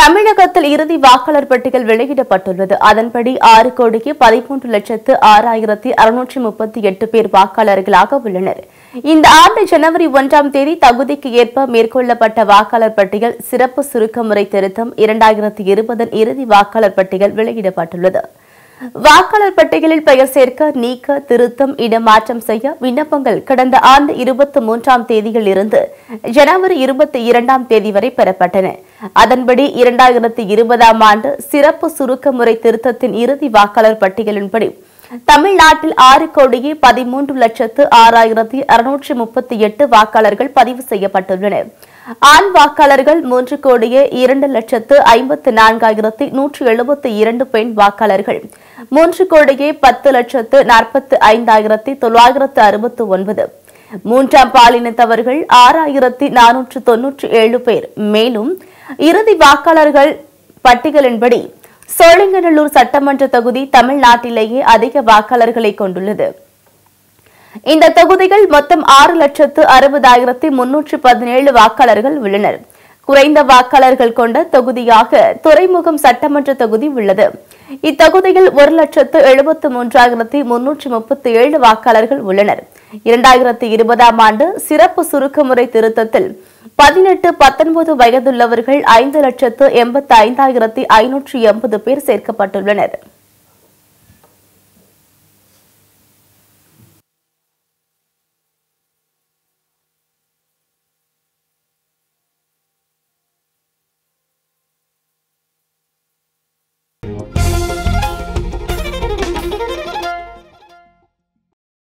தமிழகத்தில் இறுதி வாக்காளர் பட்டியல் வெளியிடப்பட்டுள்ளது அதன்படி ஆறு கோடிக்கு பதிமூன்று லட்சத்து ஆறாயிரத்தி அறுநூற்றி முப்பத்தி எட்டு பேர் வாக்காளர்களாக உள்ளனர் இந்த ஆண்டு ஜனவரி ஒன்றாம் தேதி தகுதிக்கு ஏற்ப மேற்கொள்ளப்பட்ட வாக்காளர் பட்டியல் சிறப்பு சுருக்க முறை திருத்தம் இரண்டாயிரத்தி இருபதன் இறுதி வாக்காளர் பட்டியல் வெளியிடப்பட்டுள்ளது வாக்காளர் பட்டியலில் பெயர் சேர்க்க நீக்க திருத்தம் இடமாற்றம் செய்ய விண்ணப்பங்கள் கடந்த ஆண்டு இருபத்தி மூன்றாம் தேதியில் இருந்து ஜனவரி இருபத்தி இரண்டாம் தேதி வரை பெறப்பட்டன அதன்படி இரண்டாயிரத்தி இருபதாம் ஆண்டு சிறப்பு சுருக்க முறை திருத்தத்தின் இறுதி வாக்காளர் பட்டியலின்படி தமிழ்நாட்டில் ஆறு கோடியே பதிமூன்று லட்சத்து ஆறாயிரத்தி அறுநூற்றி முப்பத்தி எட்டு வாக்காளர்கள் பதிவு செய்யப்பட்டுள்ளனர் ஆண் வாக்காளர்கள் மூன்று கோடியே இரண்டு லட்சத்து ஐம்பத்து நான்காயிரத்தி நூற்றி எழுபத்தி இரண்டு பெண் வாக்காளர்கள் மூன்று கோடியே பத்து லட்சத்து நாற்பத்து ஐந்தாயிரத்தி தொள்ளாயிரத்து அறுபத்து ஒன்பது மூன்றாம் பாலினத்தவர்கள் ஆறாயிரத்தி நானூற்று தொன்னூற்றி ஏழு பேர் மேலும் இறுதி வாக்காளர்கள் பட்டியலின்படி சோழிங்கநல்லூர் சட்டமன்ற தொகுதி தமிழ்நாட்டிலேயே அதிக வாக்காளர்களை கொண்டுள்ளது இந்த தொகுதிகள் மொத்தம் ஆறு லட்சத்து அறுபதாயிரத்தி முன்னூற்று பதினேழு வாக்காளர்கள் உள்ளனர் குறைந்த வாக்காளர்கள் கொண்ட தொகுதியாக துறைமுகம் சட்டமன்ற தொகுதி உள்ளது இத்தொகுதியில் ஒரு லட்சத்து எழுபத்து மூன்றாயிரத்தி முன்னூற்று முப்பத்தி ஏழு வாக்காளர்கள் உள்ளனர் இரண்டாயிரத்தி இருபதாம் ஆண்டு சிறப்பு சுருக்க முறை திருத்தத்தில் பதினெட்டு பத்தொன்பது வயதுள்ளவர்கள் ஐந்து லட்சத்து எண்பத்தி ஐந்தாயிரத்தி ஐநூற்று எண்பது பேர் சேர்க்கப்பட்டுள்ளனர்